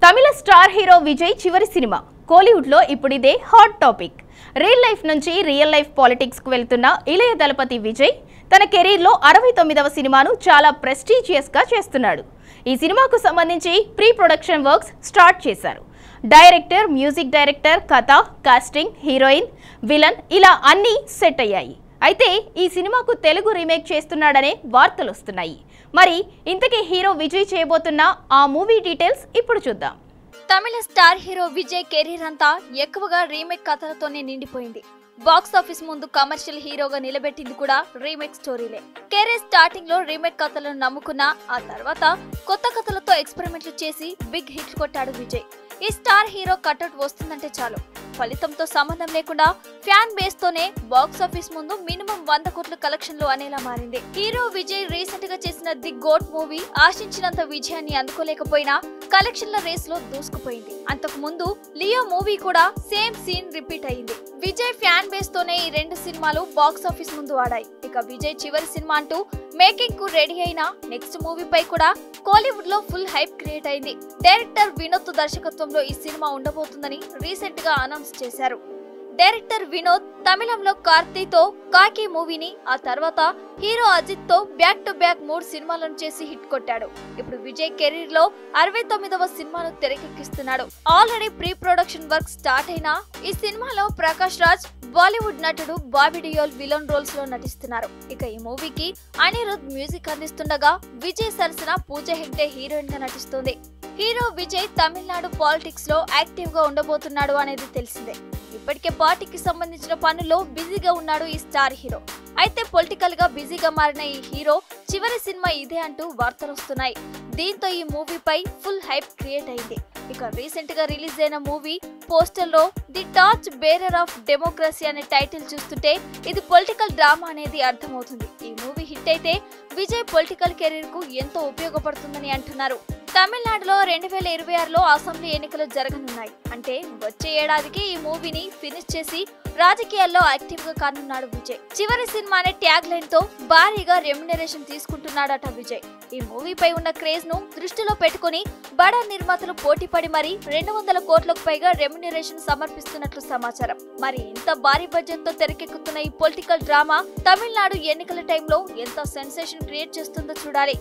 తమిళ star hero Vijay చివరి cinema కోలీవుడ్లో ఇప్పుడు ఇదే హాట్ టాపిక్ రియల్ లైఫ్ నుంచి రియల్ లైఫ్ పాలిటిక్స్కు వెళ్తున్న ఇళయ దళపతి విజయ్ తన కెరీర్లో అరవై తొమ్మిదవ సినిమాను చాలా ప్రెస్టీజియస్గా చేస్తున్నాడు ఈ సినిమాకు సంబంధించి ప్రీ ప్రొడక్షన్ వర్క్స్ స్టార్ట్ చేశారు డైరెక్టర్ మ్యూజిక్ డైరెక్టర్ కథ కాస్టింగ్ హీరోయిన్ విలన్ ఇలా అన్నీ సెట్ అయ్యాయి అయితే ఈ సినిమాకు తెలుగు రీమేక్ చేస్తున్నాడనే వార్తలు వస్తున్నాయి మరి ఇంతకీ హీరో విజయ్ చేయబోతున్న ఆ మూవీ డీటెయిల్స్ ఇప్పుడు చూద్దాం Tamil star hero Vijay career అంతా ఎక్కువగా రీమేక్ కథలతోనే నిండిపోయింది బాక్స్ ఆఫీస్ ముందు కమర్షియల్ హీరోగా నిలబెట్టింది కూడా రీమేక్ స్టోరీలే కెరీర్ స్టార్టింగ్ లో రీమేక్ కథలను నమ్ముకున్న ఆ తర్వాత కొత్త కథలతో ఎక్స్పెరిమెంట్లు చేసి బిగ్ హిట్ కొట్టాడు విజయ్ ఈ స్టార్ హీరో కట్అవుట్ వస్తుందంటే చాలు ఫలితంతో సంబంధం లేకుండా ఫ్యాన్ బేస్ తోనే బాక్స్ ఆఫీస్ ముందు మినిమం వంద కోట్ల కలెక్షన్లు అనేలా మారింది హీరో విజయ్ రీసెంట్ గా చేసిన ది గోట్ మూవీ ఆశించినంత విజయాన్ని అందుకోలేకపోయినా కలెక్షన్ల రేస్ లో దూసుకుపోయింది అంతకు ముందు లియో మూవీ కూడా సేమ్ సీన్ రిపీట్ అయింది విజయ్ ఫ్యాన్ బేస్ తోనే ఈ రెండు సినిమాలు బాక్స్ ఆఫీస్ ముందు ఆడాయి ఇక విజయ్ చివరి సినిమా అంటూ మేకింగ్ కు రెడీ అయిన నెక్స్ట్ మూవీ పై కూడా కోలీవుడ్ లో ఫుల్ హైప్ క్రియేట్ అయింది డైరెక్టర్ వినోద్ దర్శకత్వంలో ఈ సినిమా ఉండబోతుందని రీసెంట్ గా అనౌన్స్ చేశారు డైరెక్టర్ వినోద్ తమిళంలో కార్తీతో కాకి మూవీని ఆ తర్వాత హీరో అజిత్ తో బ్యాక్ టు బ్యాక్ మూడు సినిమాలను చేసి హిట్ కొట్టాడు ఇప్పుడు విజయ్ కెరీర్ లో అరవై తొమ్మిదవ సినిమాను తెరకెక్కిస్తున్నాడు already pre production work start అయినా ఈ సినిమాలో ప్రకాష్ రాజ్ బాలీవుడ్ నటుడు బాబీ డియోల్ విలన్ రోల్స్ లో నటిస్తున్నారు ఇక ఈ మూవీకి అనిరుద్ మ్యూజిక్ అందిస్తుండగా విజయ్ సరసన పూజ హెగ్డే హీరోయిన్ గా నటిస్తుంది హీరో విజయ్ తమిళనాడు పాలిటిక్స్ లో యాక్టివ్ గా ఉండబోతున్నాడు అనేది తెలిసిందే ఇప్పటికే పార్టీకి సంబంధించిన పనుల్లో బిజీగా ఉన్నాడు ఈ స్టార్ హీరో అయితే పొలిటికల్ గా బిజీగా మారిన ఈ హీరో చివరి సినిమా ఇదే అంటూ వార్తలు వస్తున్నాయి దీంతో ఈ మూవీపై ఫుల్ హైప్ క్రియేట్ అయింది ఇక రీసెంట్ గా రిలీజ్ అయిన మూవీ పోస్టర్ లో the torch bearer of democracy అనే టైటిల్ చూస్తుంటే ఇది పొలిటికల్ డ్రామా అనేది అర్థమవుతుంది ఈ మూవీ హిట్ అయితే విజయ్ పొలిటికల్ కెరీర్ కు ఎంతో ఉపయోగపడుతుందని అంటున్నారు తమిళనాడులో రెండు వేల ఇరవై ఆరులో అసెంబ్లీ ఎన్నికలు జరగనున్నాయి అంటే వచ్చే ఏడాదికి ఈ మూవీని ఫినిష్ చేసి రాజకీయాల్లో యాక్టివ్ గా కానున్నాడు విజయ్ చివరి సినిమా అనే ట్యాగ్ లైన్ తో భారీగా రెమ్యునరేషన్ తీసుకుంటున్నాడట విజయ్ ఈ మూవీపై ఉన్న క్రేజ్ ను దృష్టిలో పెట్టుకుని బడా నిర్మాతలు పోటీ పడి మరి రెండు వందల కోట్లకు పైగా రెమ్యునరేషన్ సమర్పిస్తున్నట్లు సమాచారం మరి ఇంత భారీ బడ్జెట్ తో తెరకెక్కుతున్న ఈ పొలిటికల్ డ్రామా తమిళనాడు ఎన్నికల టైంలో ఎంత సెన్సేషన్ క్రియేట్ చేస్తుందో చూడాలి